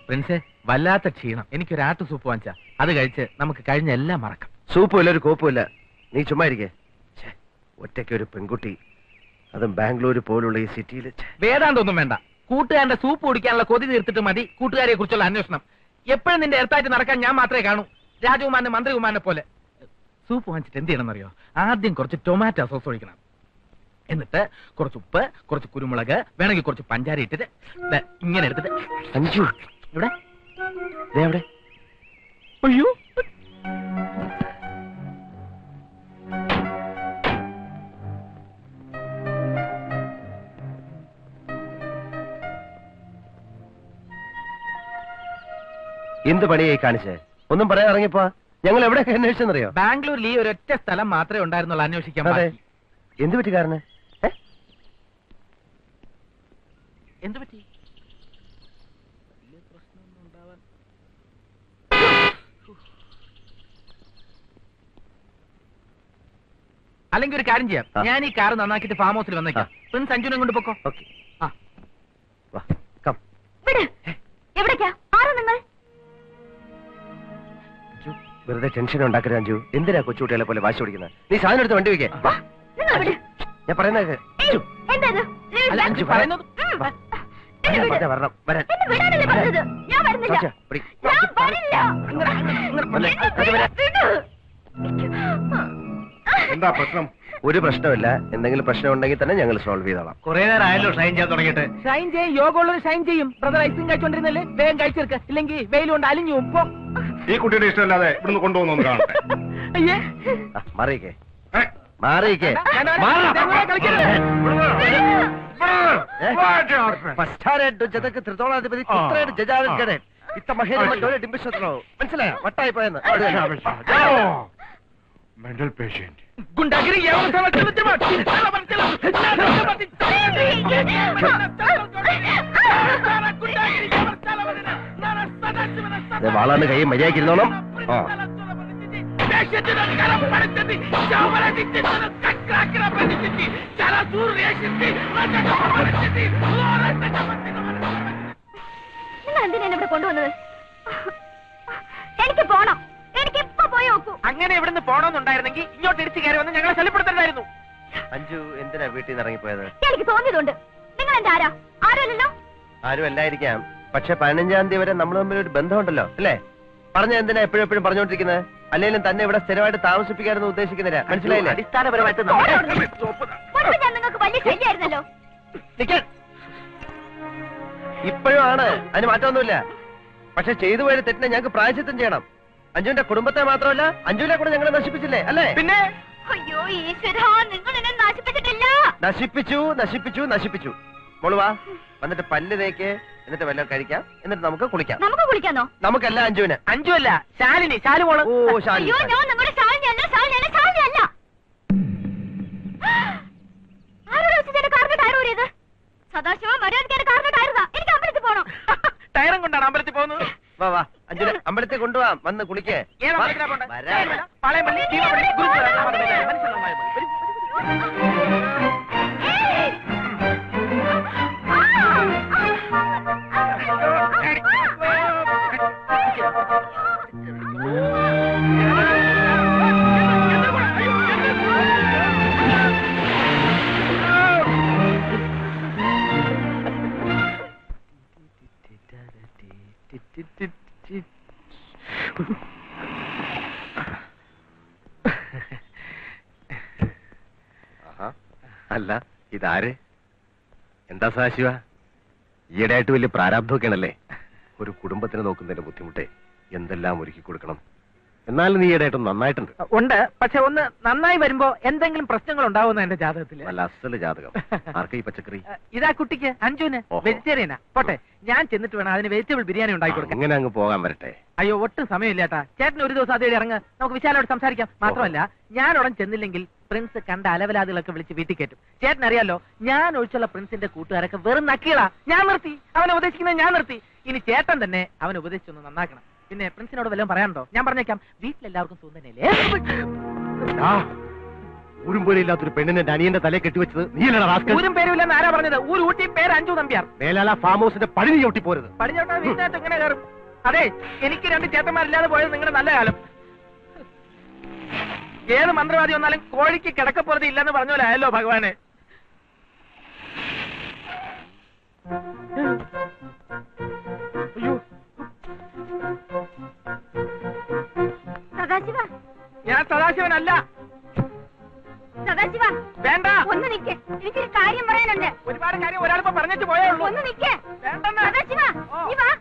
പ്രിൻസെ വല്ലാത്ത ക്ഷീണം എനിക്കൊരു ആട്ടു സൂപ്പ് വാങ്ങിച്ചാ അത് കഴിച്ച് നമുക്ക് കഴിഞ്ഞ എല്ലാം മറക്കാം സൂപ്പും ഇല്ല ഒരു കോപ്പും ഇല്ല നീ ചുമ്മാ ഇരിക്കേ ഛേ, ഒറ്റയ്ക്ക് ഒരു പെൺകുട്ടി അതും ബാംഗ്ലൂർ പോലുള്ള ഈ സിറ്റിയിൽ വേദാന്തൊന്നും വേണ്ട കൂട്ടുകാരന്റെ സൂപ്പ് കുടിക്കാനുള്ള കൊതി തീർത്തിട്ട് മതി കൂട്ടുകാരെ കുറിച്ചുള്ള അന്വേഷണം എപ്പോഴും നിന്റെ അടുത്തായിട്ട് നടക്കാൻ ഞാൻ മാത്രമേ കാണൂ രാജകുമാരനെ മന്ത്രികുമാരനെ പോലെ സൂപ്പ് വാങ്ങിച്ചിട്ട് എന്ത് ചെയ്യണമെന്നറിയോ ആദ്യം കുറച്ച് ടൊമാറ്റോ സോസ് ഒഴിക്കണം എന്നിട്ട് കുറച്ച് ഉപ്പ് കുറച്ച് കുരുമുളക് വേണമെങ്കിൽ കുറച്ച് പഞ്ചാര ഇട്ടിട്ട് ദേ ഇങ്ങനെ എടുത്തിട്ട് അഞ്ചു ഇവിടെ ദേ അവിടെ അയ്യോ എന്ത് പണിയായി കാണിച്ചേ ഒന്നും പറയാൻ ഇറങ്ങിപ്പോ ഞങ്ങൾ എവിടെയൊക്കെ അന്വേഷിച്ചെന്നറിയോ ബാംഗ്ലൂരിൽ ഈ ഒരൊറ്റ സ്ഥലം മാത്രമേ ഉണ്ടായിരുന്നുള്ളൂ അന്വേഷിക്കാൻ അതെ ബാക്കി. എന്ത് പറ്റി കാരന് ഏ? എന്ത് പറ്റി അല്ലെങ്കിൽ ഒരു കാര്യം ചെയ്യാം ആ. ഞാൻ ഈ കാർ നന്നാക്കിയിട്ട് ഫാം ഹൗസിൽ വന്നേക്കാം പ്രിൻസ് അഞ്ജുനെ കൊണ്ട് പൊക്കോ ഓക്കെ ആ വാ കം വിട് എവിടേക്കാ ആരാ നിങ്ങൾ അഞ്ജു വെറുതെ ടെൻഷൻ ഉണ്ടാക്കരുത് അഞ്ജു എന്തിനാ കൊച്ചുകുട്ടികളെ പോലെ വാശി പിടിക്കുന്നത് നീ സാധനം എടുത്ത് വണ്ടി വെക്കേ വാ നിങ്ങൾ വിട് ഞാൻ പറയുന്നത് കേക്ക്. ഏയ്, എന്താ ഇത്? നീ അല്ല, വിട്. അഞ്ജു പറയുന്നത് ഉം. വാ. എന്നെ ഞാൻ വിട്. പറഞ്ഞാ വരണം വരാൻ എന്നെ വിടാനല്ലേ പറഞ്ഞത് ഞാൻ വരുന്നില്ല സോച്ച, പിടി. ഞാൻ വരില്ല വന്നേ, അത് വരാം. വിട്. എന്താ പ്രശ്നം ഒരു പ്രശ്നമില്ല എന്തെങ്കിലും പ്രശ്നം ഉണ്ടെങ്കിൽ തന്നെ ഞങ്ങൾ സോൾവ് ചെയ്തോളാം കുറെ നേരം ആയല്ലോ ഷൈൻ ചെയ്യാൻ തുടങ്ങിയിട്ട് ഷൈൻ ചെയ്യും യോഗ ഉള്ളത് ഷൈൻ ചെയ്യും ബ്രദർ ഐസ്ക്രീം കഴിച്ചോണ്ടിരുന്നല്ലേ വേഗം കഴിച്ചെടുക്ക ഇല്ലെങ്കിൽ വെയിൽ കൊണ്ട് അലിഞ്ഞു പോകും. പോ ഈ കുട്ടിയുടെ ഇഷ്ടമല്ലാതെ ഇവിടുന്ന് കൊണ്ടുപോകുന്നു കാണട്ടെ അയ്യേ ആ, മാറിയിക്കേ ഏ? മാറിയിക്കേ വേണ്ട, വേണ്ട, മാറാ. ഞങ്ങളെ കളിക്കരുത്. ഏ? വാ, പശ്ചാത്തലമായിട്ട് ജനക്ക് ത്രിതോളാധിപതി ചിത്രയുടെ ജജാവിൻ ഇത്ത മഹേന്ദ്ര ഡിംബിഷത്രോ മനസ്സിലായോ വട്ടായി പോയെന്ന് മെന്റൽ പേഷ്യന്റ് ഗുണ്ടാഗിരി ഏവം സമച്ചല ചമ. ചല പറിച്ചല. ചല ചമതി. ഗുണ്ടാഗിരി ഏവം ചല വരന. നന സദാ ശിവന സദാ. ദേ, വാളാണ്ട് കൈ മര്യാദയ്ക്ക് ഇരുന്നോണം ആ ദേശത്തിന് അധികാരം പഠിച്ചത് ശവരടിച്ചത് കക്രാക്കിറ പഠിച്ചത് ചല സൂര്യേഷിന്റെ രജകം പഠിച്ചത് ലോറന്റെ നിങ്ങൾ എന്തിനാ എന്നെ ഇവിടെ കൊണ്ടുവന്നത് എനിക്ക് പോണം എനിക്ക് ഇപ്പൊ പോയി നോക്കൂ അങ്ങനെ ഇവിടുന്ന് പോണോന്നുണ്ടായിരുന്നെങ്കിൽ ഇങ്ങോട്ട് ഇടിച്ചു കയറി വന്ന് ഞങ്ങളെ ശല്യപ്പെടുത്തണ്ടായിരുന്നു അഞ്ചു എന്തിനാ വീട്ടിൽ നിന്ന് ഇറങ്ങിപ്പോയത് എനിക്ക് തോന്നിയതുണ്ട് നിങ്ങൾ എന്റെ ആരാ ആരല്ലോ ആരും അല്ലായിരിക്കാം പക്ഷെ പതിനഞ്ചാം തീയതി വരെ നമ്മൾ തമ്മിൽ ഒരു ബന്ധമുണ്ടല്ലോ അല്ലേ പറഞ്ഞ എന്തിനാ എപ്പോഴും എപ്പോഴും പറഞ്ഞുകൊണ്ടിരിക്കുന്നത് അല്ലെങ്കിലും തന്നെ ഇവിടെ സ്ഥിരമായിട്ട് താമസിപ്പിക്കാനെന്ന് ഉദ്ദേശിക്കുന്നില്ല മനസ്സിലായില്ലേ അടിസ്ഥാനപരമായിട്ട് മുൻപ് ഞാൻ നിങ്ങൾക്ക് വലിയ ശല്യായിരുന്നല്ലോ നിക്കാൻ. ഇപ്പോഴും ആണ് അതിന് മാറ്റമൊന്നുമില്ല പക്ഷെ ചെയ്തു പോയ തെറ്റിനെ ഞങ്ങൾക്ക് പ്രായശ്ചിത്തം ചെയ്യണം അഞ്ജുവിന്റെ കുടുംബത്തെ മാത്രമല്ല അഞ്ജുവിനെ കൂടെ ഞങ്ങളെ നശിപ്പിച്ചില്ലേ അല്ലേ പിന്നെ അയ്യോ ഈശ്വര നിങ്ങൾ എന്നെ നശിപ്പിച്ചിട്ടില്ല നശിപ്പിച്ചു നശിപ്പിച്ചു നശിപ്പിച്ചു മോള് വാ വന്നിട്ട് പല്ല് തേക്ക് എന്നിട്ട് വല്ലതും കഴിക്കാം എന്നിട്ട് നമുക്ക് കുളിക്കാം നമുക്ക് കുളിക്കാന്നോ നമുക്കല്ല അഞ്ജുവിന് അഞ്ചു അല്ല ശാലിനി ശാലു മോള് ഓ ശാലി അയ്യോ ഞാൻ നിങ്ങളുടെ ശാലിനി അല്ല ശാലിനി അല്ല ശാലിനി അല്ല ആരോട് വെച്ചിട്ട് എന്റെ കാറിന്റെ ടയർ ഊരിയത് സദാശിവം മര്യാദയ്ക്ക് എന്റെ കാറിന്റെ ടയർ താ എനിക്ക് അമ്പലത്തിൽ പോണം ടയറും കൊണ്ടാണ് അമ്പലത്തിൽ പോകുന്നത് വാ വാ അഞ്ജുനെ അമ്പലത്തിൽ കൊണ്ടുപോവാം വന്ന് കുളിക്കേ ഏതാ വാ. അമ്പലത്തിലാ പോണ്ടേ? വരാം. ഏതാ? പാളയംപള്ളി, ഭീമപള്ളി, ഗുരുദ്വാര, രാമപള്ളി, മനസ്സിലായോ? വരൂ, വരൂ, വരൂ. ഏയ്! ആഹാ. അല്ല ഇതാര് എന്താ സദാശിവ ഈയിടെയായിട്ട് വലിയ പ്രാരാബ്ധമൊക്കെയാണല്ലേ ഒരു കുടുംബത്തിന് നോക്കുന്നതിന്റെ ബുദ്ധിമുട്ടേ എന്തെല്ലാം ഒരുക്കി കൊടുക്കണം എന്നാലും നീ ഈയിടെയായിട്ട് നന്നായിട്ടുണ്ട് ഉണ്ട് പക്ഷെ ഒന്ന് നന്നായി വരുമ്പോ എന്തെങ്കിലും പ്രശ്നങ്ങൾ ഉണ്ടാവുന്ന എന്റെ ജാതകത്തില് നല്ല അസല് ജാതകം ആർക്കാ ഈ പച്ചക്കറി ഏ, ഇതാ കുട്ടിക്ക് അഞ്ജുന് ഓഹോ. വെജിറ്റേറിയനാ പോട്ടെ ഞാൻ ചെന്നിട്ട് വേണം അതിന് വെജിറ്റബിൾ ബിരിയാണി ഉണ്ടാക്കി കൊടുക്കാൻ അങ്ങനെ അങ്ങ് പോകാൻ വരട്ടെ അയ്യോ ഒട്ടും സമയമില്ല ചേട്ടാ ചേട്ടന് ഒരു ദിവസം അതേ ഇറങ്ങ് നമുക്ക് വിശാലോട് സംസാരിക്കാം മാത്രമല്ല ഞാൻ ഉടൻ ചെന്നില്ലെങ്കിൽ പ്രിൻസ് കണ്ട അലവലാദികളൊക്കെ വിളിച്ച് വീട്ടിൽ കയറ്റും ചേട്ടൻ അറിയാലോ ഞാൻ ഒഴിച്ചുള്ള പ്രിൻസിന്റെ കൂട്ടുകാരൊക്കെ വെറും നക്കികളാ ഞാൻ നിർത്തി അവനെ ഉപദേശിക്കുന്നത് ഞാൻ നിർത്തി ഇനി ചേട്ടൻ തന്നെ അവനെ ഉപദേശിച്ചൊന്ന് നന്നാക്കണം പിന്നെ പ്രിൻസിനോട് വല്ലതും പറയാനുണ്ടോ ഞാൻ പറഞ്ഞേക്കാം വീട്ടിലെല്ലാവർക്കും സുഖം തന്നെയല്ലേ ആ, ഉരുമ്പൊലിയില്ലാത്തൊരു പെണ്ണിനെ എന്റെ അനിയന്റെ തലയെ കെട്ടിവെച്ചത് നീയല്ലടാ റാസ്കൽ ഊരും പേരുമില്ലെന്ന് ആരാ പറഞ്ഞത് ഊർ ഊട്ടി പേര് അഞ്ചു നമ്പ്യാർ മേലാല ഫാം ഹൗസിന്റെ പടി നീ ഒട്ടിപ്പോരുത് പടിഞ്ഞോട്ടാ വീട്ടിനകത്ത് ഇങ്ങനെ കയറും അതെ എനിക്ക് രണ്ട് ചേട്ടന്മാരില്ലാതെ പോയത് നിങ്ങളുടെ നല്ല കാലം ഏത് മന്ത്രവാദി വന്നാലും കോഴിക്ക് കിടക്കപ്പുറത്ത് ഇല്ലെന്ന് പറഞ്ഞ പോലെ ആയല്ലോ ഭഗവാനെ അയ്യോ സദാശിവ ഞാൻ സദാശിവനല്ല സദാശിവ വേണ്ട ഒന്ന് നിക്ക് എനിക്കൊരു കാര്യം പറയാനുണ്ട് ഒരുപാട് കാര്യം ഒരാളിപ്പോ പറഞ്ഞിട്ട് പോയേ ഉള്ളൂ ഒന്ന് നിക്ക് വേണ്ടെന്ന്. സദാശിവ ഓ. നീ വാ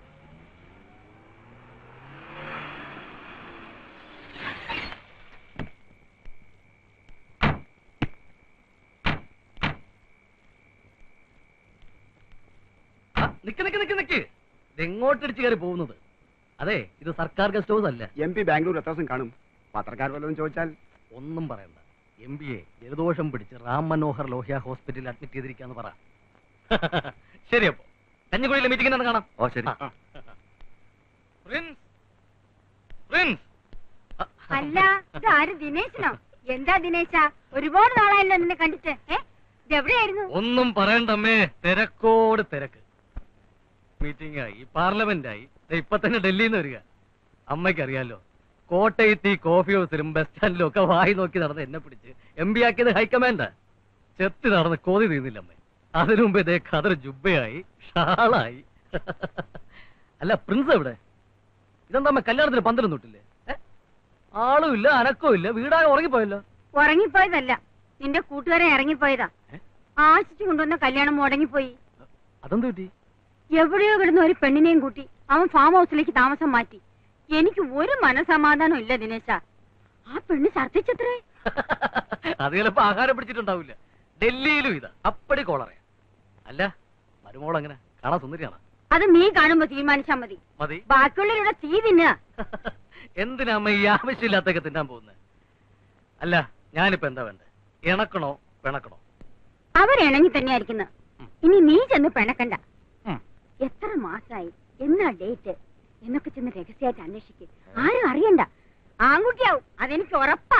നിക്ക് നിക്ക് നിക്ക് നിക്ക് എങ്ങോട്ടിടിച്ച് കയറി പോകുന്നത് അതെ ഇത് സർക്കാർ ഗസ്റ്റ് ഹൗസ് അല്ല എം പി ബാംഗ്ലൂർ എത്ര ദിവസം കാണും പത്രക്കാർ വല്ലതും ചോദിച്ചാൽ ഒന്നും പറയണ്ട എം ബി എ ജലദോഷം പിടിച്ച് റാം മനോഹർ ലോഹ്യ ഹോസ്പിറ്റലിൽ അഡ്മിറ്റ് ചെയ്തിരിക്കാന്ന് പറ ശരി അപ്പോ കഞ്ഞിക്കുഴിയിലെ മീറ്റിംഗിന് കാണാം ഓ ശരി ആ. പ്രിൻസ് പ്രിൻസ് ആ, അല്ല ഇതാര് ദിനേശനോ എന്താ ദിനേശ ഒരുപാട് നാളായല്ലോ നിന്നെ കണ്ടിട്ട് ഏ ഇതെവിടെയായിരുന്നു ഒന്നും പറയണ്ടമ്മേ തിരക്കോട് തിരക്ക് മീറ്റിംഗ് ആയി പാർലമെന്റ് ആയി ദേ ഇപ്പൊ തന്നെ ഡൽഹിയിൽ നിന്ന് വരിക അമ്മയ്ക്കറിയാലോ കോട്ടയത്ത് ഈ കോഫി ഹൗസിലും ബസ് സ്റ്റാൻഡിലും ഒക്കെ വായി നോക്കി നടന്ന് എന്നെ പിടിച്ച് എം പി ആക്കിയത് ഹൈക്കമാൻഡാ ചെത്തി നടന്ന് കോതി തീർന്നില്ല അമ്മേ അതിനു മുമ്പ് ഇതേ കതർ ജുബയായി ഷാളായി അല്ല പ്രിൻസ് എവിടെ ഇതെന്താ അമ്മ കല്യാണത്തിന് പന്തലും തൊട്ടില്ലേ ഏ? ആളും ഇല്ല അനക്കവും ഇല്ല വീടാകെ ഉറങ്ങിപ്പോയല്ലോ ഉറങ്ങിപ്പോയതല്ല നിന്റെ കൂട്ടുകാരെ ഇറങ്ങിപ്പോയതാ ഏ? ആശിച്ചു കൊണ്ടുവന്ന കല്യാണം മുടങ്ങിപ്പോയി അതെന്ത് പറ്റി എവിടെയോ കിടന്ന ഒരു പെണ്ണിനെയും കൂട്ടി അവൻ ഫാം ഹൗസിലേക്ക് താമസം മാറ്റി എനിക്ക് ഒരു മനസമാധാനം ഇല്ല ദിനേശ ആ പെണ്ണ് ഛർദ്ദിച്ചത്രേ അത് ചിലപ്പോ ആഹാരം പിടിച്ചിട്ടുണ്ടാവില്ല ഡൽഹിയിലും ഇതാ അപ്പടി കോളറയാ അല്ല മരുമോൾ അങ്ങനെ കാണാൻ സുന്ദരിയാണ് അത് നീ കാണുമ്പോ തീരുമാനിച്ചാ മതി മതി ബാക്കിയുള്ളവരുടെ തീ തിന്നുക എന്തിനാ അമ്മ ഈ ആവശ്യമില്ലാത്തൊക്കെ തിന്നാൻ പോകുന്നത് അല്ല ഞാനിപ്പോ എന്താ വേണ്ടേ ഇണക്കണോ പിണക്കണോ അവരിണങ്ങി തന്നെയായിരിക്കുന്നു ഇനി നീ ചെന്ന് പിണക്കണ്ട ഉം. എത്ര മാസായി എന്നാ ഡേറ്റ് എന്നൊക്കെ ചെന്ന് രഹസ്യമായിട്ട് അന്വേഷിക്കും ആരും അറിയണ്ട ആൺകുട്ടിയാവും അതെനിക്ക് ഉറപ്പാ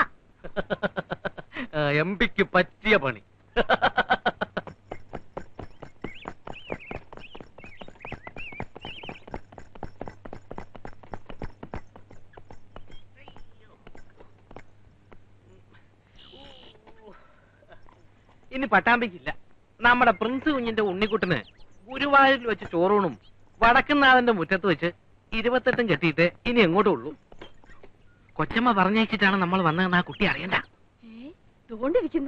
എം പിക്ക് പറ്റിയ പണി ഇനി പട്ടാമ്പിക്കില്ല നമ്മുടെ പ്രിൻസ് കുഞ്ഞിന്റെ ഉണ്ണിക്കുട്ടന് ഗുരുവായൂരിൽ വെച്ച് ചോറൂണും വടക്കുന്നാഥന്റെ മുറ്റത്ത് വെച്ച് ഇരുപത്തെട്ടും കെട്ടിയിട്ട് ഇനി എങ്ങോട്ടും ഉള്ളൂ കൊച്ചമ്മ പറഞ്ഞയച്ചിട്ടാണ് നമ്മൾ വന്നതെന്ന് ആ കുട്ടി അറിയണ്ട തോണ്ടിരിക്കുന്നു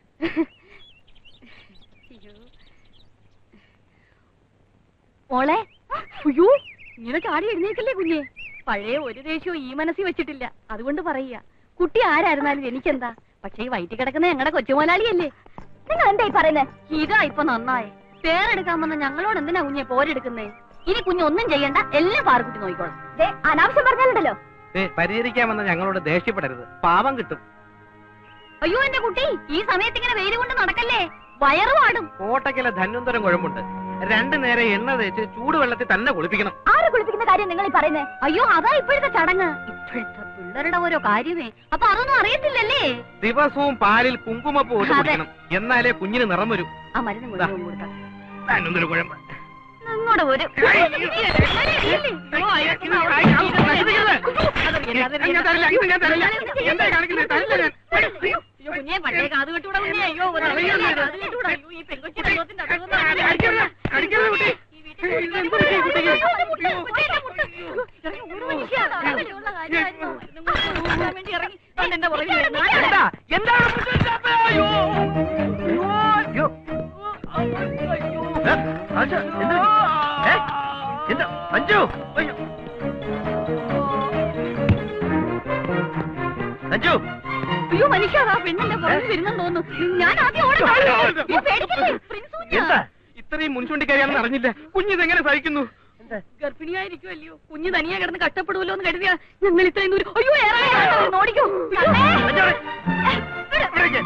മോളെ അയ്യോ ഇങ്ങനെ ചാടി എഴുന്നേക്കല്ലേ കുഞ്ഞെ പഴയ ഒരു ദേഷ്യവും ഈ മനസ്സിൽ വെച്ചിട്ടില്ല അതുകൊണ്ട് പറയുക കുട്ടി ആരായിരുന്നാലും എനിക്കെന്താ പക്ഷേ ഈ വയറ്റിൽ കിടക്കുന്ന ഞങ്ങളുടെ കൊച്ചുമോലാളിയല്ലേ നിങ്ങൾ എന്തായി പറയുന്നത് ഇതാ ഇപ്പൊ നന്നായി പേരെടുക്കാൻ വന്ന ഞങ്ങളോട് എന്തിനാ കുഞ്ഞെ പോരെടുക്കുന്നേ ഇനി കുഞ്ഞ് ഒന്നും ചെയ്യണ്ട എല്ലാം പാറക്കുട്ടി നോക്കിക്കോളാം അനാവശ്യം പറഞ്ഞാലുണ്ടല്ലോ ദേ, പരിഹരിക്കാൻ വന്ന ഞങ്ങളോട് ദേഷ്യപ്പെടരുത് പാവം കിട്ടും അയ്യോ എന്റെ കുട്ടി ഈ സമയത്ത് ഇങ്ങനെ വെയിൽ കൊണ്ട് നടക്കല്ലേ വയറ് പാടും കോട്ടയ്ക്കലെ ധന്വന്തരം കുഴമ്പുണ്ട് രണ്ടു നേരം എണ്ണ തേച്ച് ചൂടുവെള്ളത്തിൽ തന്നെ കുളിപ്പിക്കണം ആരെ കുളിപ്പിക്കുന്ന കാര്യം നിങ്ങൾ ഈ പറയുന്നേ അയ്യോ അതാ ഇപ്പോഴത്തെ ചടങ്ങ് ഇപ്പോഴത്തെ പിള്ളേരുടെ ഓരോ കാര്യമേ അപ്പൊ അതൊന്നും അറിയത്തില്ലല്ലേ ദിവസവും പാലിൽ കുങ്കുമപ്പൂ ഇട്ട് അതെ. കുടിക്കണം എന്നാലേ കുഞ്ഞിന് നിറം വരൂ ആ മരുന്ന് മുഴുവൻ കൊടുക്കാം ധന്വന്തര കുഴമ്പ് നിങ്ങളുടെ ഒരു കുഞ്ഞെ പണ്ടേ കാത് കെട്ടൂടാ കുഞ്ഞെ അയ്യോ ഒരു കാത് കെട്ടൂടാ അയ്യോ ഈ പെങ്കൊച്ചി വെള്ളത്തിന്റെ അകത്തുനിന്ന് ഈ വീട്ടിൽ ഒരു മനുഷ്യ അങ്ങനെയുള്ള കാര്യമായിരുന്നു മരുന്നും കൊണ്ട് നോക്കാൻ വേണ്ടി ഇറങ്ങി ദാണ്ട് എന്റെ പുറകിൽ വരുന്നു. എന്താ എന്താണ് മുത്തച്ഛാ? അയ്യോ അയ്യോ ഏ, ആശാ, എന്താ പറ്റി? ഏ, എന്താ മഞ്ജു അയ്യോ മഞ്ജു അയ്യോ മനുഷ്യ ആ പെണ്ണിന്റെ പുറകിൽ വരുന്നെന്ന് തോന്നുന്നു ഞാൻ ആദ്യം ഓടി അയ്യോ, പേടിക്കല്ലേ പ്രിൻസ് കുഞ്ഞാ. എന്താ ഇത്രയും മുൻചൂണ്ടിക്കാരിയാണെന്ന് അറിഞ്ഞില്ല കുഞ്ഞിതെങ്ങനെ സഹിക്കുന്നു ഗർഭിണിയായിരിക്കുമല്ലോ കുഞ്ഞ് തനിയെ കിടന്ന് കഷ്ടപ്പെടുമല്ലോ എന്ന് കരുതിയാ ഞങ്ങൾ ഇത്രയും ദൂരം അയ്യോ ഏറെ ഓടിക്കോ മഞ്ജു, ഇവിടേക്ക്.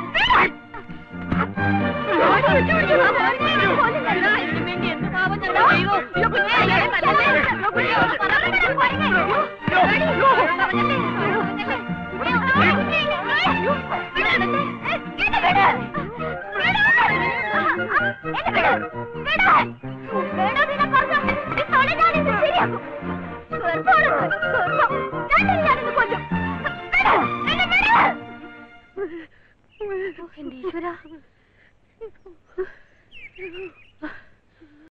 അയ്യോ ഇല്ലാതാക്കും ഗർഭമാണ്. ഗർഭം. രണ്ടും ഞാനിന്ന് കൊല്ലും. വിട്. എന്നെ വിട്. ഓ, എന്റെ ഈശ്വരാ